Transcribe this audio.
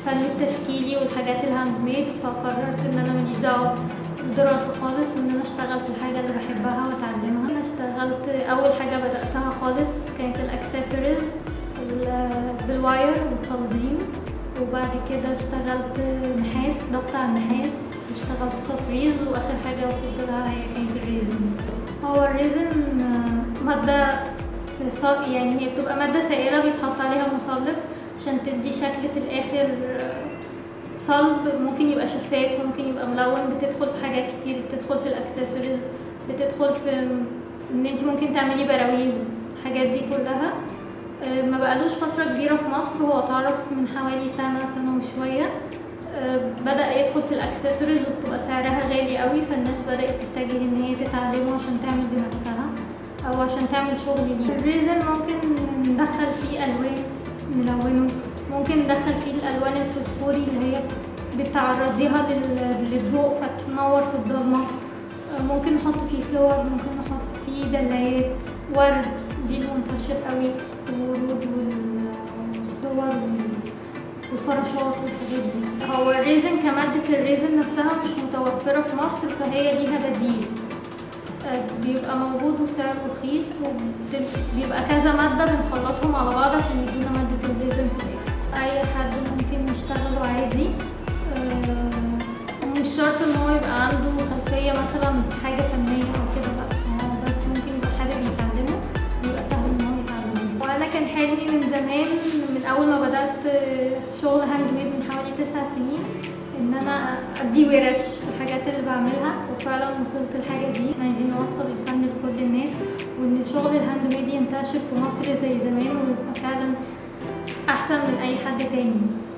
الفن التشكيلي والحاجات الهاند ميد فقررت ان انا ماليش دعوه بالدراسه خالص وان انا اشتغل في الحاجه اللي بحبها واتعلمها انا اشتغلت اول حاجه بداتها خالص كانت الاكسسوارز بالواير والتلضيم وبعد كده اشتغلت نحاس ضغط على النحاس واشتغلت تطريز واخر حاجه وصلت لها هي كانت الريزن هو الريزن ماده صا- يعني هي بتبقى ماده سائله بيتحط عليها مصلب عشان تدي شكل في الاخر صلب ممكن يبقى شفاف ممكن يبقى ملون بتدخل في حاجات كتير بتدخل في الاكسسوارز بتدخل في ان انت ممكن تعملي براويز الحاجات دي كلها آه، ما بقالوش فترة كبيرة في مصر هو اتعرف من حوالي سنة سنة وشوية آه، بدأ يدخل في الاكسسوارز وبتبقى سعرها غالي قوي فالناس بدأت تتجه ان هي تتعلمه عشان تعمل بنفسها او عشان تعمل شغل ليه الريزن ممكن ندخل فيه الوان نلونه ممكن ندخل فيه الالوان الفسفوري اللي هي بتعرضيها لل- للضوء فتنور في الضلمه آه، ممكن نحط فيه صور ممكن نحط فيه دلايات ورد دي المنتشر قوي الورود وال- والصور وال- والفراشات والحاجات دي هو الريزن كمادة الريزن نفسها مش متوفرة في مصر فهي ليها بديل آه، بيبقى موجود وسعره رخيص وبيبقى كذا مادة بنخلطهم على بعض عشان يدونا مادة الريزن في الآخر أي حد ممكن يشتغله عادي آه، مش شرط إن هو يبقى عنده خلفية مثلا في حاجة فنية أو كده لأ هو بس ممكن يبقى حابب يتعلمه ويبقى سهل إن هو يتعلمه وأنا كان حلمي من زمان من أول ما بدأت آه، شغل هاند ميد من حوالي تسع سنين ان انا ادي ورش الحاجات اللي بعملها وفعلا وصلت الحاجه دي احنا عايزين نوصل الفن لكل الناس وان شغل الهاند ميد ينتشر في مصر زي زمان ويبقى فعلا احسن من اي حد تاني